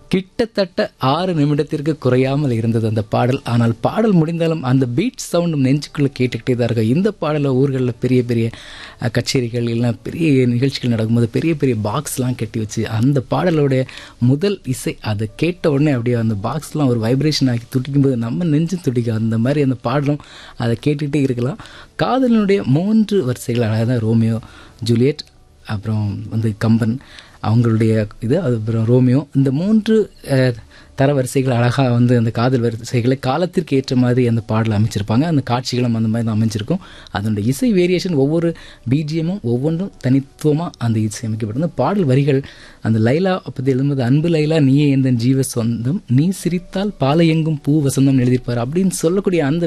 கிட்டத்தட்ட ஆறு நிமிடத்திற்கு குறையாமல் இருந்தது அந்த பாடல் ஆனால் பாடல் முடிந்தாலும் அந்த பீட் சவுண்டும் நெஞ்சுக்குள்ளே கேட்டுக்கிட்டே தான் இருக்கும் இந்த பாடலை ஊர்களில் பெரிய பெரிய அஹ், கச்சேரிகள் இல்லை பெரிய நிகழ்ச்சிகள் நடக்கும்போது பெரிய பெரிய பாக்ஸ்லாம் கட்டி வச்சு அந்த பாடலோடைய முதல் இசை அதை கேட்ட உடனே அப்படியே அந்த பாக்ஸ்லாம் ஒரு வைப்ரேஷன் ஆகி துடிக்கும்போது நம்ம நெஞ்சு துடிக்கும் அந்த மாதிரி அந்த பாடலும் அதை கேட்டுகிட்டே இருக்கலாம் காதலினுடைய மூன்று வரிசைகள் அதாவது ரோமியோ ஜூலியட் அப்புறம் வந்து கம்பன் அவங்களுடைய இது அப்புறம் ரோமியோ இந்த மூன்று அஹ், தரவரிசைகள் அழகாக வந்து அந்த காதல் வரிசைகளை காலத்திற்கு ஏற்ற மாதிரி அந்த பாடல் அமைச்சிருப்பாங்க அந்த காட்சிகளும் அந்த மாதிரி தான் அமைஞ்சிருக்கும் அதனுடைய இசை வேரியேஷன் ஒவ்வொரு பிஜிஎமும் ஒவ்வொன்றும் தனித்துவமாக அந்த இசை அமைக்கப்பட்டது பாடல் வரிகள் அந்த லைலா பற்றி எழுதும்போது அன்பு லைலா நீயே எந்த ஜீவ சொந்தம் நீ சிரித்தால் பாலை எங்கும் பூ வசந்தம் எழுதியிருப்பார் அப்படின்னு சொல்லக்கூடிய அந்த